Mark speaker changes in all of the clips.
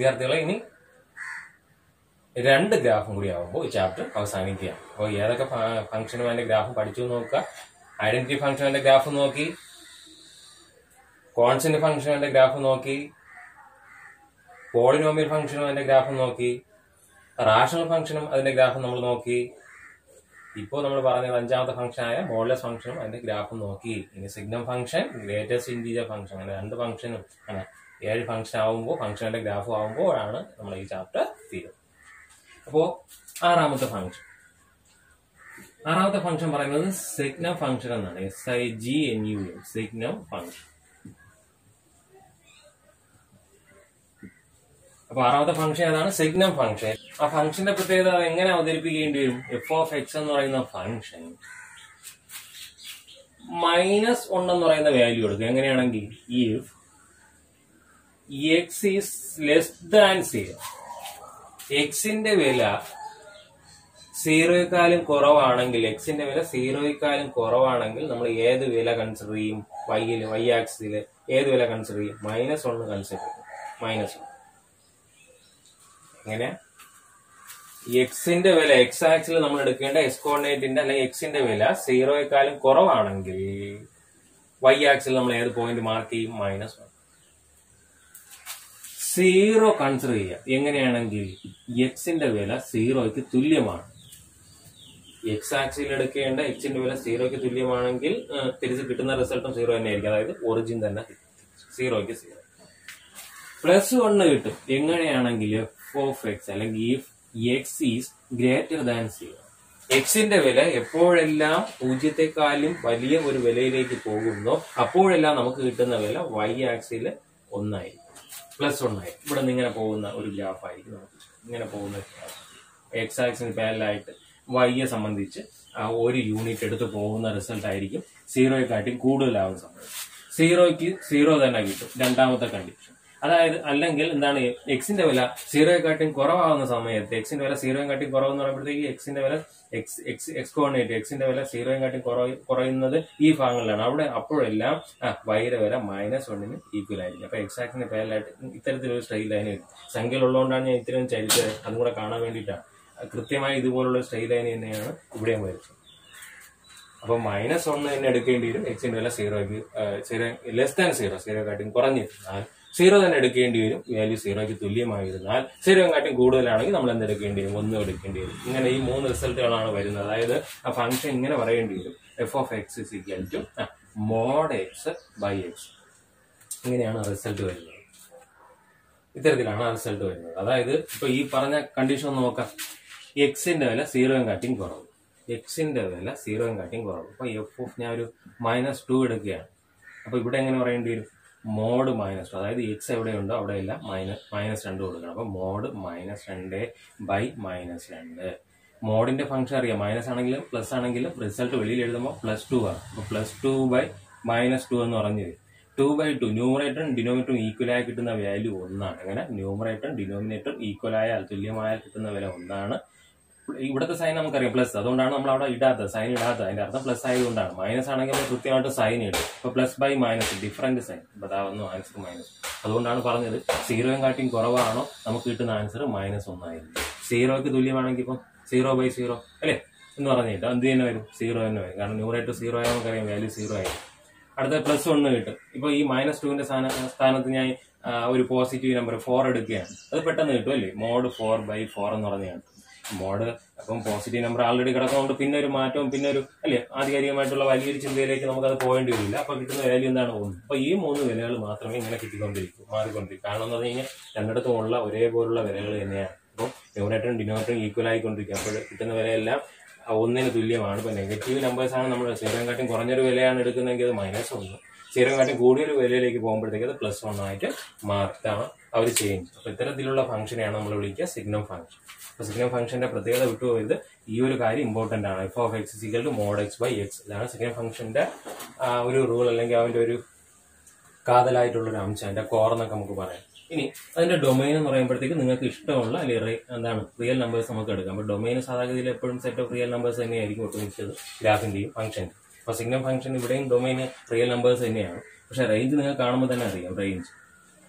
Speaker 1: വിദ്യാർത്ഥികളെ ഇനി രണ്ട് ഗ്രാഫും കൂടി ആവുമ്പോൾ ചാപ്റ്റർ അവസാനിക്കുക അപ്പോൾ ഏതൊക്കെ ഫംഗ്ഷനും അതിന്റെ ഗ്രാഫ് പഠിച്ചു നോക്കുക ഐഡന്റിറ്റി ഫംഗ്ഷന്റെ ഗ്രാഫ് നോക്കി കോൺസ്റ്റന്റ് ഫംഗ്ഷന്റെ ഗ്രാഫ് നോക്കി പോളിനോമിയൽ ഫംഗ്ഷനും അതിന്റെ ഗ്രാഫ് നോക്കി റാഷണൽ ഫംഗ്ഷനും അതിന്റെ ഗ്രാഫ് നമ്മൾ നോക്കി ഇപ്പോൾ നമ്മൾ പറഞ്ഞത് അഞ്ചാമത്തെ ഫംഗ്ഷൻ ആയ മോഡലസ് ഫംഗ്ഷനും അതിന്റെ ഗ്രാഫും നോക്കി ഇനി signum function greatest integer function അങ്ങനെ രണ്ട് ഫംഗ്ഷനും അങ്ങനെ ഏഴ് ഫംഗ്ഷൻ ആവുമ്പോൾ ഫംഗ്ഷന്റെ ഗ്രാഫ് ആവുമ്പോഴാണ് നമ്മൾ ഈ ചാപ്റ്റർ തീരുന്നത് അപ്പോ ആറാമത്തെ ഫംഗ്ഷൻ ആറാമത്തെ ഫംഗ്ഷൻ പറയുന്നത് സിഗ്നം ഫംഗ്ഷൻ എന്നാണ് S I G N U M signum function അപ്പൊ ആറാമത്തെ ഫംഗ്ഷൻ ഏതാണ് സിഗ്നം ഫംഗ്ഷൻ ആ ഫംഗ്ഷന്റെ പ്രത്യേകത അത് എങ്ങനെ അവതരിപ്പിക്കേണ്ടി വരും എഫ് ഓഫ് എക്സ് എന്ന് പറയുന്ന ഫംഗ്ഷൻ മൈനസ് എന്ന് പറയുന്ന വാല്യൂ എടുക്കുക എങ്ങനെയാണെങ്കിൽ if X is less than zero എക്സിന്റെ വില സീറോയെക്കാളും കുറവാണെങ്കിൽ എക്സിന്റെ വില സീറോയെക്കാളും കുറവാണെങ്കിൽ നമ്മൾ ഏത് വില കൺസിഡർ ചെയ്യും വൈയില് വൈ ആക്സില് ഏത് വില കൺസിഡർ ചെയ്യും മൈനസ് ഒന്ന് കൺസിഡർ ചെയ്യും മൈനസ് ഒന്ന് എങ്ങനെ എക്സിന്റെ വില എക്സ് ആക്സിൽ നമ്മൾ എടുക്കേണ്ട എക്സ് കോർഡിനേറ്റിന്റെ അല്ലെങ്കിൽ എക്സിന്റെ വില സീറോയെക്കാളും കുറവാണെങ്കിൽ വൈ ആക്സിൽ നമ്മൾ ഏത് പോയിന്റ് മാർക്ക് ചെയ്യും മൈനസ് വൺ സീറോ കൺസിഡർ ചെയ്യുക എങ്ങനെയാണെങ്കിൽ എക്സിന്റെ വില സീറോയ്ക്ക് തുല്യമാണ് എക്സ് ആക്സിൽ എടുക്കേണ്ട എക്സിന്റെ വില സീറോയ്ക്ക് തുല്യമാണെങ്കിൽ ആ, തിരിച്ച് കിട്ടുന്ന റിസൾട്ടും സീറോ തന്നെ ആയിരിക്കും അതായത് ഒറിജിൻ തന്നെ സീറോയ്ക്ക് സീറോ പ്ലസ് വണ്ണ് കിട്ടും എങ്ങനെയാണെങ്കിൽ എഫ് ഓഫ് എക്സ് അല്ലെങ്കിൽ if X is greater than zero എക്സിന്റെ വില എപ്പോഴെല്ലാം പൂജ്യത്തെക്കാളും വലിയ ഒരു വിലയിലേക്ക് പോകുന്നോ അപ്പോഴെല്ലാം നമുക്ക് കിട്ടുന്ന വില വൈ ആക്സിൽ ഒന്നായിരിക്കും പ്ലസ് ഒന്നായി ഇവിടെ നിന്ന് ഇങ്ങനെ പോകുന്ന ഒരു ഗ്രാഫ് ആയിരിക്കും നമുക്ക് ഇങ്ങനെ പോകുന്ന ഗ്രാഫ് എക്സ് ആക്സിന് പാരലായിട്ട് വൈയെ സംബന്ധിച്ച് ആ ഒരു യൂണിറ്റ് എടുത്ത് പോകുന്ന റിസൾട്ട് ആയിരിക്കും സീറോയെക്കാട്ടിയും കൂടുതലാവുന്ന സമയം സീറോയ്ക്ക് സീറോ തന്നെ കിട്ടും രണ്ടാമത്തെ കണ്ടീഷൻ അതായത് അല്ലെങ്കിൽ എന്താണ് എക്സിന്റെ വില സീറോയെക്കാട്ടിയും കുറവാകുന്ന സമയത്ത് എക്സിന്റെ വില സീറോയെക്കാട്ടിയും കുറവെന്ന് പറയുമ്പോഴത്തേക്ക് എക്സിന്റെ വില എക്സ് എക്സ് എക്സ് കോർഡിനേറ്റ് എക്സിന്റെ വില സീറോയെക്കാട്ടിയും കുറവ് കുറയുന്നത് ഈ ഭാഗങ്ങളിലാണ് അവിടെ അപ്പോഴെല്ലാം ആ വൈയുടെ വില മൈനസ് വണ്ണിന് ഈക്വൽ ആയിരിക്കും അപ്പൊ എക്സ് ആക്സിന്റെ പേരിലായിട്ട് ഇത്തരത്തിലൊരു സ്റ്റൈൽ ലൈൻ വരും സംഖ്യകളുള്ളതുകൊണ്ടാണ് ഞാൻ ഇത്തരം ചരിച്ചത് അതും കൂടെ കാണാൻ വേണ്ടിയിട്ടാണ് കൃത്യമായി ഇതുപോലുള്ള സ്റ്റൈൽ ലൈൻ തന്നെയാണ് ഇവിടെയും വരുന്നത് അപ്പൊ മൈനസ് ഒന്ന് തന്നെ എടുക്കേണ്ടി വരും എക്സിന്റെ വില സീറോയ്ക്ക് zero less than zero zero കാട്ടിയും കുറഞ്ഞിരുന്നാൽ സീറോ തന്നെ എടുക്കേണ്ടി വരും വാല്യൂ സീറോയ്ക്ക് തുല്യമായിരുന്നാൽ സീറോ കാട്ടിയും കൂടുതലാണെങ്കിൽ നമ്മൾ എന്ത് എടുക്കേണ്ടി വരും ഒന്നും എടുക്കേണ്ടി വരും ഇങ്ങനെ ഈ മൂന്ന് റിസൾട്ടുകളാണ് വരുന്നത് അതായത് ആ ഫംഗ്ഷൻ ഇങ്ങനെ പറയേണ്ടി വരും F of X is equal to mod X by X ഇങ്ങനെയാണ് റിസൾട്ട് വരുന്നത് ഇത്തരത്തിലാണ് റിസൾട്ട് വരുന്നത് അതായത് ഇപ്പൊ ഈ പറഞ്ഞ കണ്ടീഷൻ ഒന്ന് നോക്കാം എക്സിന്റെ വില സീറോയും കാട്ടിയും കുറവ് എക്സിന്റെ വില സീറോയും കാട്ടിയും കുറവ് അപ്പൊ എഫ് ഓഫ് ഞാൻ ഒരു മൈനസ് ടു എടുക്കുകയാണ് അപ്പൊ ഇവിടെ എങ്ങനെ പറയേണ്ടി വരും മോഡ് മൈനസ് ടു അതായത് എക്സ് എവിടെയുണ്ടോ അവിടെയെല്ലാം മൈനസ് മൈനസ് രണ്ട് കൊടുക്കണം അപ്പൊ മോഡ് മൈനസ് രണ്ട് ബൈ മൈനസ് രണ്ട് മോഡിന്റെ ഫംഗ്ഷൻ അറിയാം മൈനസ് ആണെങ്കിലും പ്ലസ് ആണെങ്കിലും റിസൾട്ട് വെളിയിൽ എഴുതുമ്പോൾ പ്ലസ് ടു ആണ് അപ്പൊ plus two by minus two എന്ന് പറഞ്ഞു തരും ടു ബൈ ടു ന്യൂമറേറ്ററും ഡിനോമിനേറ്ററും ഈക്വൽ ആയി കിട്ടുന്ന വാല്യൂ ഒന്നാണ് അങ്ങനെ ന്യൂമറേറ്ററും ഡിനോമിനേറ്ററും ഈക്വൽ ആയാൽ തുല്യമായാൽ കിട്ടുന്ന വില ഒന്നാണ് ഇവിടുത്തെ സൈൻ നമുക്കറിയാം പ്ലസ് അതുകൊണ്ടാണ് നമ്മൾ അവിടെ ഇടാത്തത് സൈൻ ഇടാത്തത് അതിന്റെ അർത്ഥം പ്ലസ് ആയതുകൊണ്ടാണ് മൈനസ് ആണെങ്കിൽ നമ്മൾ കൃത്യമായിട്ട് സൈൻ ഇടും ഇപ്പൊ plus by minus different sign ഇപ്പൊ അതാവുന്നു ആൻസർ മൈനസ് അതുകൊണ്ടാണ് പറഞ്ഞത് സീറോയും കാട്ടിയും കുറവാണോ നമുക്ക് കിട്ടുന്ന ആൻസർ മൈനസ് ഒന്നായിരിക്കും സീറോയ്ക്ക് തുല്യമാണെങ്കിൽ ഇപ്പം സീറോ ബൈ സീറോ അല്ലേ എന്ന് പറഞ്ഞിട്ട് എന്ത് തന്നെ വരും സീറോ തന്നെ വരും കാരണം ന്യൂമറേറ്റർ സീറോ ആയാൽ നമുക്കറിയാം വാല്യൂ സീറോ ആയിരിക്കും അടുത്ത പ്ലസ് ഒന്ന് കിട്ടും ഇപ്പൊ ഈ മൈനസ് ടുവിന്റെ സ്ഥാനത്ത് ഞാൻ ആ, ഒരു പോസിറ്റീവ് നമ്പർ ഫോർ എടുക്കുകയാണ് അത് പെട്ടെന്ന് കിട്ടും അല്ലേ മോഡ് ഫോർ ബൈ ഫോർ എന്ന് പറഞ്ഞാണ് മോഡ് അപ്പം പോസിറ്റീവ് നമ്പർ ആൾറെഡി കിടക്കുന്നതുകൊണ്ട് പിന്നെ ഒരു മാറ്റവും പിന്നെ ഒരു അല്ലേ ആധികാരികമായിട്ടുള്ള വലിയൊരു ചിന്തയിലേക്ക് നമുക്കത് പോകേണ്ടി വരില്ല അപ്പൊ കിട്ടുന്ന വാല്യൂ എന്താണ് ഒന്ന് അപ്പൊ ഈ മൂന്ന് വിലകൾ മാത്രമേ ഇങ്ങനെ കിട്ടിക്കൊണ്ടിരിക്കൂ മാറിക്കൊണ്ടിരിക്കും കാരണം എന്ന് പറഞ്ഞു കഴിഞ്ഞാൽ രണ്ടിടത്തും ഉള്ള ഒരേപോലുള്ള വിലകൾ തന്നെയാണ് അപ്പോൾ ന്യൂമറേറ്ററും ഡിനോമറേറ്ററും ഈക്വൽ ആയിക്കൊണ്ടിരിക്കും അപ്പോൾ കിട്ടുന്ന വിലയെല്ലാം ആ ഒന്നിന് തുല്യമാണ് ഇപ്പൊ നെഗറ്റീവ് നമ്പേഴ്സ് ആണ് നമ്മൾ സീറോ കാട്ടും കുറഞ്ഞൊരു വിലയാണ് എടുക്കുന്നതെങ്കിൽ അത് മൈനസ് ഒന്ന് സീറോ കാട്ടും കൂടിയൊരു വിലയിലേക്ക് പോകുമ്പോഴത്തേക്ക് അത് പ്ലസ് വൺ ആയിട്ട് മാർക്കാണ് അവർ ചേഞ്ച് അപ്പൊ ഇത്തരത്തിലുള്ള ഫംഗ്ഷനെയാണ് നമ്മൾ വിളിക്കുക സിഗ്നം ഫംഗ്ഷൻ അപ്പൊ സിഗ്നം ഫംഗ്ഷന്റെ പ്രത്യേകത വിട്ടുപോയത് ഈ ഒരു കാര്യം ഇമ്പോർട്ടന്റ് ആണ് F of X equal to mod X by X ഇതാണ് സിഗ്നം ഫംഗ്ഷന്റെ ആ, ഒരു റൂൾ അല്ലെങ്കിൽ അവന്റെ ഒരു കാതലായിട്ടുള്ള ഒരു അംശം അതിന്റെ കോർ എന്നൊക്കെ നമുക്ക് പറയാം ഇനി അതിന്റെ ഡൊമൈൻ എന്ന് പറയുമ്പോഴത്തേക്ക് നിങ്ങൾക്ക് ഇഷ്ടമുള്ള അല്ലെങ്കിൽ റി- എന്താണ് റിയൽ നമ്പേഴ്സ് നമുക്ക് എടുക്കാം അപ്പൊ ഡൊമൈൻ സാധാരണഗതിയിൽ എപ്പോഴും സെറ്റ് ഓഫ് റിയൽ നമ്പേഴ്സ് തന്നെയായിരിക്കും ഒട്ടുമിക്കത് ഗ്രാഫിന്റെയും ഫംഗ്ഷന്റെ അപ്പൊ സിഗ്നം ഫംഗ്ഷൻ ഇവിടെയും ഡൊമൈൻ റിയൽ നമ്പേഴ്സ് തന്നെയാണ് പക്ഷെ റേഞ്ച് നിങ്ങൾക്ക് കാണുമ്പോൾ തന്നെ അറിയാം റേഞ്ച്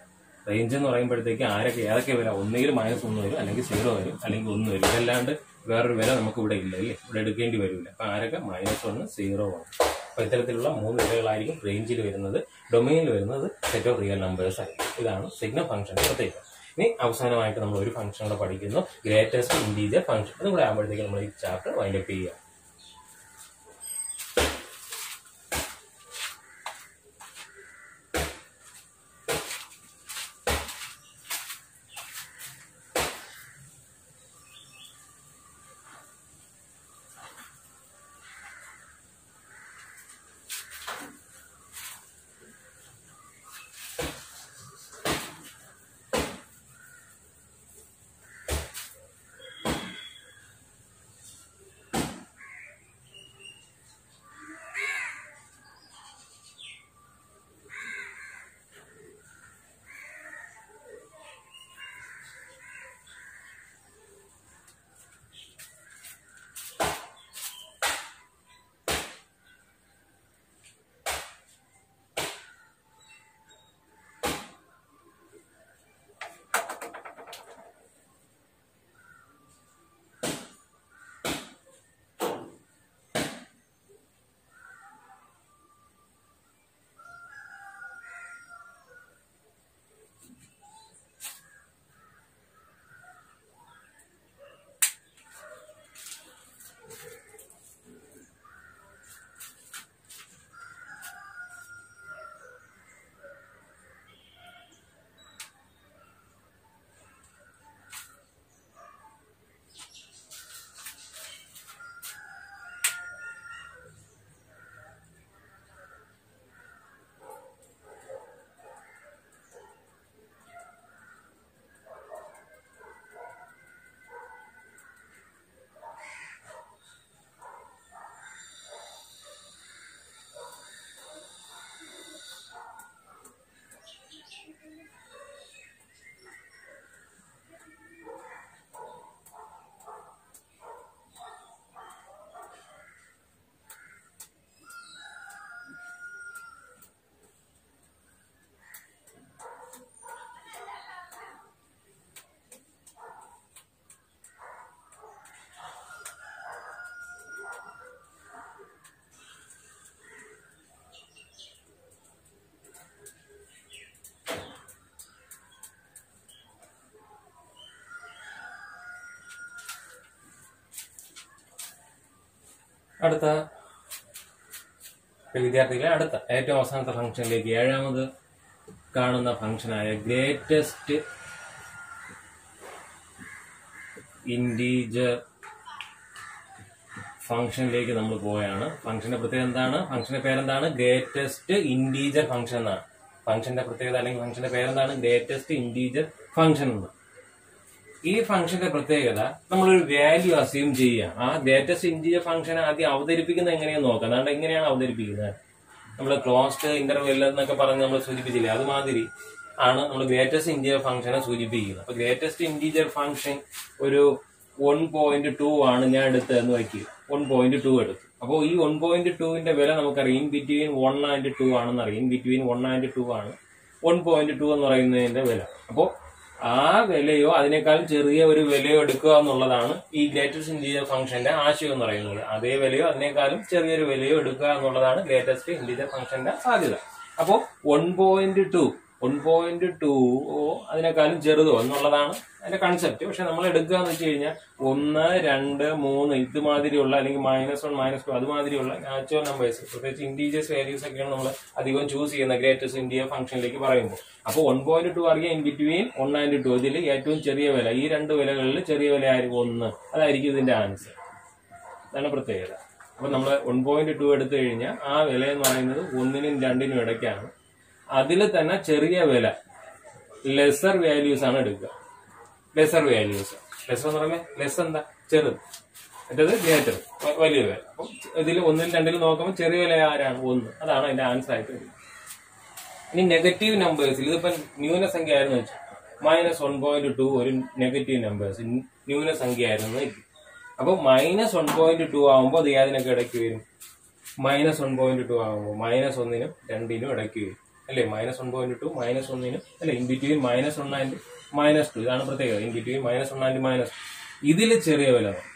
Speaker 1: റേഞ്ച് എന്ന് പറയുമ്പോഴത്തേക്ക് ആരൊക്കെ ഏതൊക്കെ വില ഒന്നുകിൽ മൈനസ് ഒന്ന് വരും അല്ലെങ്കിൽ സീറോ വരും അല്ലെങ്കിൽ ഒന്ന് വരും ഇതല്ലാണ്ട് വേറൊരു വില നമുക്ക് ഇവിടെ ഇല്ല അല്ലേ ഇവിടെ എടുക്കേണ്ടി വരില്ല അപ്പൊ ആരൊക്കെ മൈനസ് ഒന്ന് സീറോ ആണ് അപ്പൊ ഇത്തരത്തിലുള്ള മൂന്ന് വിലകളായിരിക്കും റേഞ്ചിൽ വരുന്നത് ഡൊമൈനിൽ വരുന്നത് സെറ്റ് ഓഫ് റിയൽ നമ്പേഴ്സ് ആയിരിക്കും ഇതാണ് സിഗ്നൽ ഫംഗ്ഷന്റെ പ്രത്യേകത ഇനി അവസാനമായിട്ട് നമ്മൾ ഒരു ഫംഗ്ഷൻ കൂടെ പഠിക്കുന്നു ഗ്രേറ്റസ്റ്റ് ഇൻറ്റീജർ ഫംഗ്ഷൻ അതും കൂടെ ആകുമ്പോഴത്തേക്ക് നമ്മൾ ഈ ചാപ്റ്റർ വൈൻഡപ്പ് ചെയ്യുക അടുത്ത വിദ്യാർത്ഥികളെ അടുത്ത ഏറ്റവും അവസാനത്തെ ഫംഗ്ഷനിലേക്ക് ഏഴാമത് കാണുന്ന ഫംഗ്ഷനായ ഗ്രേറ്റസ്റ്റ് ഇൻറ്റീജർ ഫംഗ്ഷനിലേക്ക് നമ്മൾ പോവുകയാണ് ഫംഗ്ഷന്റെ പ്രത്യേകത എന്താണ് ഫംഗ്ഷന്റെ പേരെന്താണ് ഗ്രേറ്റസ്റ്റ് ഇൻറ്റീജർ ഫംഗ്ഷൻ എന്നാണ് ഫംഗ്ഷന്റെ പ്രത്യേകത അല്ലെങ്കിൽ ഫംഗ്ഷന്റെ പേരെന്താണ് ഗ്രേറ്റസ്റ്റ് ഇൻറ്റീജർ ഫംഗ്ഷൻ എന്ന് ഈ ഫംഗ്ഷന്റെ പ്രത്യേകത നമ്മളൊരു വാല്യൂ അസ്യൂം ചെയ്യുക ആ ഗ്രേറ്റസ്റ്റ് ഇൻറ്റീജർ ഫംഗ്ഷൻ ആദ്യം അവതരിപ്പിക്കുന്നത് എങ്ങനെയാന്ന് നോക്കാം അതാണ്ട് എങ്ങനെയാണ് അവതരിപ്പിക്കുന്നത് നമ്മൾ ക്ലോസ്ഡ് ഇന്റർവെൽ എന്നൊക്കെ പറഞ്ഞ് നമ്മൾ സൂചിപ്പിച്ചില്ലേ അതുമാതിരി ആണ് നമ്മൾ ഗ്രേറ്റസ്റ്റ് ഇൻറ്റീജർ ഫംഗ്ഷനെ സൂചിപ്പിക്കുന്നത് അപ്പൊ ഗ്രേറ്റസ്റ്റ് ഇൻറ്റീജർ ഫംഗ്ഷൻ ഒരു വൺ പോയിന്റ് ടു ആണ് ഞാൻ എടുത്തതെന്ന് വയ്ക്കുക വൺ പോയിന്റ് ടു എടുത്തു അപ്പോൾ ഈ വൺ പോയിന്റ് ടുവിന്റെ വില നമുക്കറിയാം in between one and two ആണെന്ന് അറിയാം in between one and two ആണ് വൺ പോയിന്റ് ടു എന്ന് പറയുന്നതിന്റെ വില അപ്പോൾ ആ വിലയോ അതിനേക്കാളും ചെറിയ ഒരു വിലയോ എടുക്കുക എന്നുള്ളതാണ് ഈ ഗ്രേറ്റസ്റ്റ് ഇൻറ്റീജർ ഫംഗ്ഷന്റെ ആശയം എന്ന് പറയുന്നത് അതേ വിലയോ അതിനേക്കാളും ചെറിയൊരു വിലയോ എടുക്കുക എന്നുള്ളതാണ് ഗ്രേറ്റസ്റ്റ് ഇൻറ്റീജർ ഫംഗ്ഷന്റെ സാധ്യത അപ്പോൾ one point two one point two ഓ അതിനേക്കാളും ചെറുതോ എന്നുള്ളതാണ് അതിന്റെ കൺസെപ്റ്റ് പക്ഷെ നമ്മൾ എടുക്കുക എന്ന് വെച്ച് കഴിഞ്ഞാൽ ഒന്ന് രണ്ട് മൂന്ന് ഇതുമാതിരിയുള്ള അല്ലെങ്കിൽ മൈനസ് വൺ മൈനസ് ടു അതുമാതിരിയുള്ള നാച്ചുറൽ നമ്പേഴ്സ് പ്രത്യേകിച്ച് ഇൻറ്റീജേഴ്സ് വാല്യൂസ് ഒക്കെയാണ് നമ്മൾ അധികം ചൂസ് ചെയ്യുന്ന ഗ്രേറ്റസ്റ്റ് ഇന്ത്യ ഫംഗ്ഷനിലേക്ക് പറയുമ്പോൾ അപ്പോൾ വൺ പോയിന്റ് ടു അറിയാം in between one and two ഇതിൽ ഏറ്റവും ചെറിയ വില ഈ രണ്ട് വിലകളിൽ ചെറിയ വില ആയിരിക്കും ഒന്ന് അതായിരിക്കും ഇതിന്റെ ആൻസർ അതാണ് പ്രത്യേകത അപ്പൊ നമ്മൾ വൺ പോയിന്റ് ടു എടുത്തു കഴിഞ്ഞാൽ ആ വില എന്ന് പറയുന്നത് ഒന്നിനും രണ്ടിനും ഇടയ്ക്കാണ് അതിൽ തന്നെ ചെറിയ വില ലെസർ വാല്യൂസ് ആണ് എടുക്കുക ലെസർ വാല്യൂസ് ലെസർ എന്ന് പറയുമ്പോൾ ലെസ് എന്താ ചെറുത് മറ്റേത് ഗ്രേറ്റർ വലിയ വില അപ്പം ഇതിൽ ഒന്നിൽ രണ്ടിൽ നോക്കുമ്പോൾ ചെറിയ വില ആരാണ് ഒന്ന് അതാണ് അതിന്റെ ആൻസർ ആയിട്ട് വരുന്നത് ഇനി നെഗറ്റീവ് നമ്പേഴ്സിൽ ഇതിപ്പോ ന്യൂനസംഖ്യ ആയിരുന്നു വെച്ചാൽ മൈനസ് വൺ പോയിന്റ് ടു ഒരു നെഗറ്റീവ് നമ്പേഴ്സ് ന്യൂനസംഖ്യ ആയിരുന്നു വെക്കും അപ്പൊ മൈനസ് വൺ പോയിന്റ് ടു ആകുമ്പോൾ അത് ഏതിനൊക്കെ ഇടയ്ക്ക് വരും മൈനസ് വൺ പോയിന്റ് ടു ആകുമ്പോൾ മൈനസ് ഒന്നിനും രണ്ടിനും ഇടയ്ക്ക് വരും അല്ലേ minus one point two minus ഒന്നിനും അല്ലെ in between minus one and minus two ഇതാണ് പ്രത്യേകത in between minus one and minus ഇതിൽ ചെറിയ വില വേണം.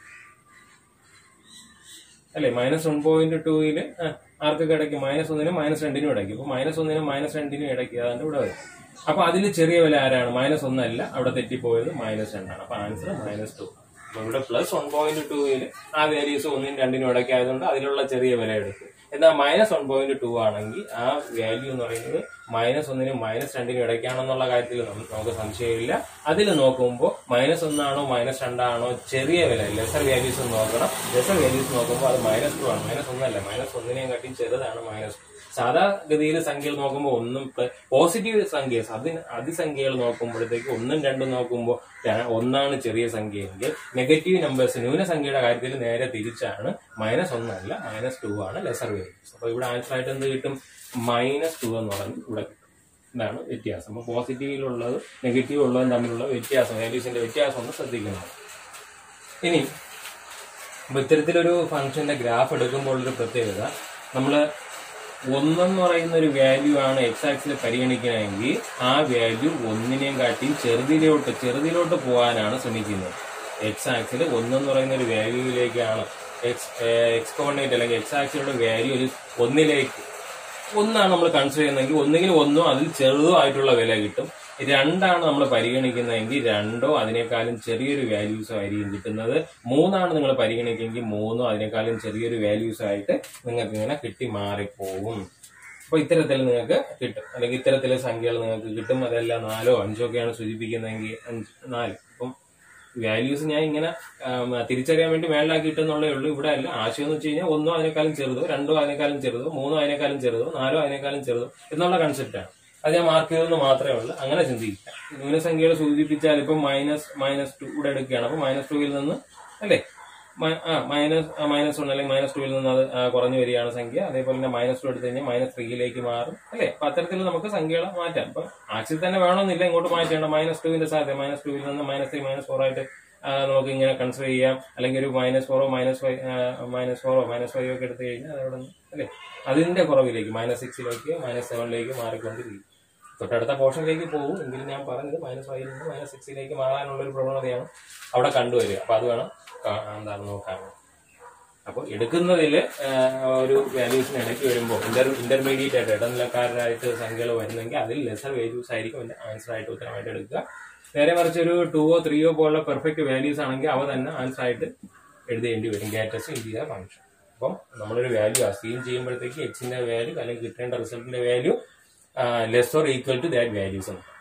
Speaker 1: അല്ലെ മൈനസ് വൺ പോയിന്റ് ടൂയില് ആർക്കൊക്കെ ഇടയ്ക്ക് മൈനസ് ഒന്നിനും മൈനസ് രണ്ടിനും ഇടയ്ക്ക് ഇപ്പൊ മൈനസ് ഒന്നിനും മൈനസ് രണ്ടിനും ഇടയ്ക്ക് അതാണ് ഇവിടെ വരും അപ്പൊ അതിൽ ചെറിയ വില ആരാണ് മൈനസ് ഒന്നല്ല അവിടെ തെറ്റിപ്പോയത് മൈനസ് രണ്ടാണ് അപ്പൊ ആൻസർ മൈനസ് ടു അപ്പൊ ഇവിടെ പ്ലസ് വൺ പോയിന്റ് ടൂയിൽ ആ വാല്യൂസ് ഒന്നിനും രണ്ടിനും ഇടയ്ക്ക് ആയതുകൊണ്ട് അതിലുള്ള ചെറിയ വില എടുക്കും എന്നാൽ മൈനസ് വൺ പോയിന്റ് ടു ആണെങ്കിൽ ആ വാല്യൂ എന്ന് പറയുന്നത് മൈനസ് ഒന്നിനും മൈനസ് രണ്ടിനും ഇടയ്ക്കാണെന്നുള്ള കാര്യത്തിൽ നമുക്ക് നമുക്ക് സംശയമില്ല അതിൽ നോക്കുമ്പോൾ മൈനസ് ഒന്നാണോ മൈനസ് രണ്ടാണോ ചെറിയ വില ലെസർ വാല്യൂസ് നോക്കണം ലെസർ വാല്യൂസ് നോക്കുമ്പോൾ അത് മൈനസ് ടു ആണ് മൈനസ് ഒന്നല്ല മൈനസ് ഒന്നിനെയും കാട്ടി ചെറുതാണ് മൈനസ് ടു സാധാ ഗതിയിൽ സംഖ്യകൾ നോക്കുമ്പോൾ ഒന്നും പോസിറ്റീവ് സംഖ്യ അതി അതിസംഖ്യകൾ നോക്കുമ്പോഴത്തേക്ക് ഒന്നും രണ്ടും നോക്കുമ്പോൾ ര- ഒന്നാണ് ചെറിയ സംഖ്യയെങ്കിൽ നെഗറ്റീവ് നമ്പേഴ്സ് ന്യൂനസംഖ്യയുടെ കാര്യത്തിൽ നേരെ തിരിച്ചാണ് മൈനസ് ഒന്നല്ല മൈനസ് ടു ആണ് ലെസർ വാല്യൂസ് അപ്പൊ ഇവിടെ ആൻസർ ആയിട്ട് എന്ത് കിട്ടും മൈനസ് ടു എന്ന് പറഞ്ഞ് ഇവിടെ കിട്ടും ഇതാണ് വ്യത്യാസം അപ്പൊ പോസിറ്റീവിലുള്ളത് നെഗറ്റീവ് ഉള്ളതും തമ്മിലുള്ള വ്യത്യാസം വാല്യൂസിന്റെ വ്യത്യാസം ഒന്ന് ശ്രദ്ധിക്കണം ഇനി അപ്പൊ ഇത്തരത്തിലൊരു ഫംഗ്ഷന്റെ ഗ്രാഫ് എടുക്കുമ്പോൾ ഒരു പ്രത്യേകത നമ്മള് ഒന്നെന്ന് പറയുന്ന ഒരു വാല്യൂ ആണ് എക്സ് ആക്സിൽ പരിഗണിക്കണമെങ്കിൽ ആ വാല്യൂ ഒന്നിനെയും കാട്ടിയും ചെറുതിലോട്ട് ചെറുതിലോട്ട് പോകാനാണ് ശ്രമിക്കുന്നത് എക്സ് ആക്സിൽ ഒന്നെന്ന് പറയുന്ന ഒരു വാല്യൂവിലേക്കാണ് എക്സ് എക്സ് കോർഡിനേറ്റ് അല്ലെങ്കിൽ എക്സ് ആക്സിലുള്ള വാല്യൂ ഒരു ഒന്നിലേക്ക് ഒന്നാണ് നമ്മൾ കൺസിഡർ ചെയ്യുന്നതെങ്കിൽ ഒന്നുകിൽ ഒന്നോ അതിൽ ചെറുതോ ആയിട്ടുള്ള വില കിട്ടും രണ്ടാണ് നമ്മൾ പരിഗണിക്കുന്നതെങ്കിൽ രണ്ടോ അതിനേക്കാളും ചെറിയൊരു വാല്യൂസോ ആയിരിക്കും കിട്ടുന്നത് മൂന്നാണ് നിങ്ങൾ പരിഗണിക്കുമെങ്കിൽ മൂന്നോ അതിനേക്കാളും ചെറിയൊരു വാല്യൂസ് ആയിട്ട് നിങ്ങൾക്ക് ഇങ്ങനെ കിട്ടി മാറിപ്പോകും അപ്പൊ ഇത്തരത്തിൽ നിങ്ങൾക്ക് കിട്ടും അല്ലെങ്കിൽ ഇത്തരത്തിലെ സംഖ്യകൾ നിങ്ങൾക്ക് കിട്ടും അതല്ല നാലോ അഞ്ചോ ഒക്കെയാണ് സൂചിപ്പിക്കുന്നതെങ്കിൽ അഞ്ച് നാല് അപ്പം വാല്യൂസ് ഞാൻ ഇങ്ങനെ ആം, തിരിച്ചറിയാൻ വേണ്ടി മേളിലാക്കിയിട്ടെന്നുള്ളേ ഉള്ളൂ ഇവിടെ അല്ല ആശയം എന്ന് വെച്ച് കഴിഞ്ഞാൽ ഒന്നോ അതിനേക്കാളും ചെറുതോ രണ്ടോ അതിനേക്കാളും ചെറുതോ മൂന്നോ അതിനേക്കാളും ചെറുതോ നാലോ അതിനേക്കാളും ചെറുതോ എന്നുള്ള കൺസെപ്റ്റാണ് അത് ഞാൻ മാർക്ക് ചെയ്തെന്ന് മാത്രമേ ഉള്ളൂ അങ്ങനെ ചിന്തിക്കുക ന്യൂനസംഖ്യകൾ സൂചിപ്പിച്ചാൽ ഇപ്പം മൈനസ് മൈനസ് ടു ഇവിടെ എടുക്കുകയാണ് അപ്പൊ മൈനസ് ടുവിൽ നിന്ന് അല്ലേ മ- ആ മൈനസ് മൈനസ് വൺ അല്ലെങ്കിൽ മൈനസ് ടുവിൽ നിന്ന് അത് ആ, കുറഞ്ഞു വരികയാണ് സംഖ്യ അതേപോലെ തന്നെ മൈനസ് ടു എടുത്തു കഴിഞ്ഞാൽ മൈനസ് ത്രീയിലേക്ക് മാറും അല്ലേ അപ്പൊ അത്തരത്തിൽ നമുക്ക് സംഖ്യകളെ മാറ്റാം അപ്പൊ ആക്സിൽ തന്നെ വേണമെന്നില്ല ഇങ്ങോട്ട് മാറ്റേണ്ട മൈനസ് ടുവിന്റെ സാധ്യത മൈനസ് ടുവിൽ നിന്ന് മൈനസ് ത്രീ മൈനസ് ഫോർ ആയിട്ട് ആ, നമുക്ക് ഇങ്ങനെ കൺസിഡർ ചെയ്യാം അല്ലെങ്കിൽ ഒരു മൈനസ് ഫോറോ മൈനസ് ഫൈവ് മൈനസ് ഫോറോ മൈനസ് ഫൈവ് ഒക്കെ എടുത്തു കഴിഞ്ഞാൽ അതവിടെ നിന്ന് അല്ലേ അതിന്റെ കുറവിലേക്ക് മൈനസ് സിക്സിലേക്ക് മൈനസ് സെവനിലേക്ക് മാറിക്കൊണ്ടിരിക്കും തൊട്ടടുത്ത പോർഷനിലേക്ക് പോകും എങ്കിലും ഞാൻ പറഞ്ഞത് മൈനസ് ഫൈവിൽ നിന്ന് മൈനസ് സിക്സിലേക്ക് മാറാനുള്ള ഒരു പ്രവണതയാണ് അവിടെ കണ്ടുവരിക അപ്പൊ അത് വേണം കാ- എന്താണ് നോക്കാൻ അപ്പോൾ എടുക്കുന്നതിൽ ഒരു വാല്യൂസിന് ഇടയ്ക്ക് വരുമ്പോൾ ഇന്റർ ഇന്റർമീഡിയറ്റ് ആയിട്ട് ഇടനിലക്കാരായിട്ട് സംഖ്യകൾ വരുന്നെങ്കിൽ അതിൽ ലെസർ വാല്യൂസ് ആയിരിക്കും എൻ്റെ ആൻസർ ആയിട്ട് ഉത്തരമായിട്ട് എടുക്കുക നേരെ മറിച്ച് ഒരു ടൂവോ ത്രീയോ പോലുള്ള പെർഫെക്റ്റ് വാല്യൂസ് ആണെങ്കിൽ അവ തന്നെ ആൻസർ ആയിട്ട് എഴുതേണ്ടി വരും ഗേറ്റസ് ഇന്റീരിയർ ഫംഗ്ഷൻ അപ്പം നമ്മളൊരു വാല്യൂ അസീം ചെയ്യുമ്പോഴത്തേക്ക് എക്സിന്റെ വാല്യൂ അല്ലെങ്കിൽ കിട്ടേണ്ട റിസൾട്ടിന്റെ value less or equal to that values ആണ്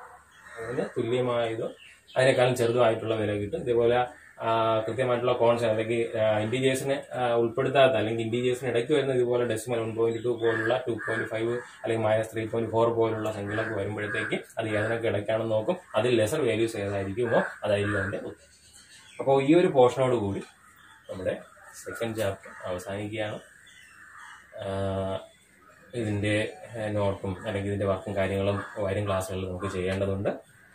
Speaker 1: അതിന് തുല്യമായതോ അതിനേക്കാളും ചെറുതോ ആയിട്ടുള്ള വില കിട്ടും ഇതേപോലെ ആ, കൃത്യമായിട്ടുള്ള കോൺസെപ്റ്റ് അല്ലെങ്കിൽ ഇൻഡിജേഴ്സിനെ ഉൾപ്പെടുത്താത്ത അല്ലെങ്കിൽ ഇൻഡിജേഴ്സിന് ഇടയ്ക്ക് വരുന്ന ഇതുപോലെ ഡെസിമൽ വൺ പോയിന്റ് ടു പോലുള്ള ടു പോയിന്റ് ഫൈവ് അല്ലെങ്കിൽ മൈനസ് ത്രീ പോയിന്റ് ഫോർ പോലുള്ള സംഖ്യകളൊക്കെ വരുമ്പോഴത്തേക്ക് അത് ഏതിനൊക്കെ ഇടയ്ക്കാണെന്ന് നോക്കും അതിൽ ലെസർ വാല്യൂസ് ഏതായിരിക്കുമോ അതായിരിക്കും അതിന്റെ ഉത്തരം അപ്പോൾ ഈ ഒരു പോർഷനോട് കൂടി നമ്മുടെ സെക്കൻഡ് ചാപ്റ്റർ അവസാനിക്കുകയാണ് ആഹ് ഇതിന്റെ ഏഹ്, നോട്ടും അല്ലെങ്കിൽ ഇതിന്റെ വർക്കും കാര്യങ്ങളും വരും ക്ലാസ്സുകളിൽ നമുക്ക് ചെയ്യേണ്ടതുണ്ട്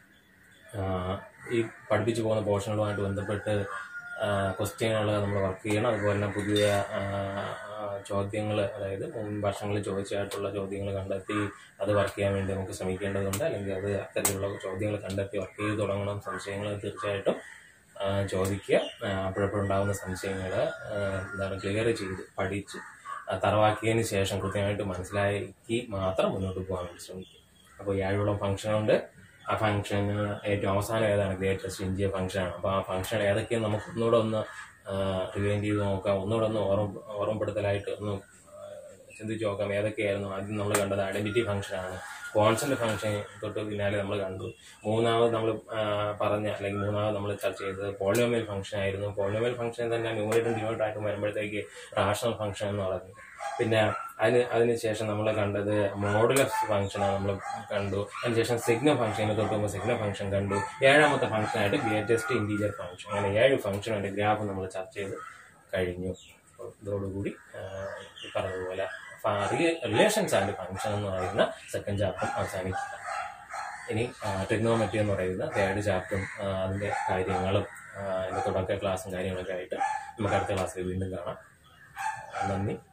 Speaker 1: ആഹ് ഈ പഠിപ്പിച്ചു പോകുന്ന പോർഷനുകളുമായിട്ട് ബന്ധപ്പെട്ട് ക്വസ്റ്റ്യനുകൾ നമ്മൾ വർക്ക് ചെയ്യണം അതുപോലെ തന്നെ പുതിയ ചോദ്യങ്ങൾ അതായത് മുൻ വർഷങ്ങളിൽ ചോദിച്ചായിട്ടുള്ള ചോദ്യങ്ങൾ കണ്ടെത്തി അത് വർക്ക് ചെയ്യാൻ വേണ്ടി നമുക്ക് ശ്രമിക്കേണ്ടതുണ്ട് അല്ലെങ്കിൽ അത് അത്തരത്തിലുള്ള ചോദ്യങ്ങൾ കണ്ടെത്തി വർക്ക് ചെയ്ത് തുടങ്ങണം സംശയങ്ങൾ തീർച്ചയായിട്ടും ആ, ചോദിക്കുക ആ, അപ്പോഴപ്പോഴുണ്ടാകുന്ന സംശയങ്ങൾ എന്താണ് ക്ലിയർ ചെയ്ത് പഠിച്ച് ആ, തറവാക്കിയതിന് ശേഷം കൃത്യമായിട്ട് മനസ്സിലാക്കി മാത്രം മുന്നോട്ട് പോകാൻ വേണ്ടി ശ്രമിക്കുക അപ്പോൾ ഏഴോളം ഫംഗ്ഷനുണ്ട് ആ ഫംഗ്ഷന് ഏറ്റവും അവസാനം ഏതാണ് ഗ്രേറ്റസ്റ്റ് ഇന്ത്യ ഫംഗ്ഷനാണ് അപ്പോൾ ആ ഫംഗ്ഷൻ ഏതൊക്കെയാണ് നമുക്ക് ഒന്നുകൂടെ ഒന്ന് റിവൈൻഡ് ചെയ്ത് നോക്കാം ഒന്നുകൂടെ ഒന്ന് ഓർമ്മ ഓർമ്മപ്പെടുത്തലായിട്ട് ഒന്ന് ആ, ചിന്തിച്ച് നോക്കാം ഏതൊക്കെയായിരുന്നു ആദ്യം നമ്മൾ കണ്ടത് ഐഡന്റിറ്റി ഫംഗ്ഷനാണ് കോൺസെന്റ് ഫംഗ്ഷൻ തൊട്ട് പിന്നാലെ നമ്മൾ കണ്ടു മൂന്നാമത് നമ്മൾ പറഞ്ഞ അല്ലെങ്കിൽ മൂന്നാമത് നമ്മൾ ചർച്ച ചെയ്തത് പോളിയോമിയൽ ഫംഗ്ഷൻ ആയിരുന്നു പോളിയോമിയൽ ഫംഗ്ഷൻ തന്നെ ന്യൂമറേറ്റും ഡിനോട്ടായിട്ടും വരുമ്പോഴത്തേക്ക് റാഷണൽ ഫംഗ്ഷൻ എന്ന് പറഞ്ഞു പിന്നെ അതിന് അതിനുശേഷം നമ്മൾ കണ്ടത് മോഡുലസ് ഫംഗ്ഷനാണ് നമ്മൾ കണ്ടു അതിനുശേഷം സിഗ്ന ഫംഗ്ഷന് തൊട്ട് മുമ്പ് സിഗ്ന ഫംഗ്ഷൻ കണ്ടു ഏഴാമത്തെ ഫംഗ്ഷനായിട്ട് ഗ്രേറ്റസ്റ്റ് ഇന്റീരിയർ ഫംഗ്ഷൻ അങ്ങനെ ഏഴ് ഫംഗ്ഷനുണ്ട് ഗ്രാഫ് നമ്മൾ ചർച്ച ചെയ്ത് കഴിഞ്ഞു അപ്പോൾ ഇതോടുകൂടി ആ, ഈ പറഞ്ഞതുപോലെ റിലേഷൻസ് ആൻഡ് ഫംഗ്ഷൻ എന്ന് പറയുന്ന സെക്കൻഡ് ചാപ്റ്റർ അവസാനിക്കുക ഇനി ടെക്നോമെട്രി എന്ന് പറയുന്ന തേർഡ് ചാപ്റ്ററും അതിൻ്റെ കാര്യങ്ങളും ആ, അതിൻ്റെ തുടക്ക ക്ലാസ്സും കാര്യങ്ങളൊക്കെ ആയിട്ട് നമുക്ക് അടുത്ത ക്ലാസ്സിൽ വീണ്ടും കാണാം നന്ദി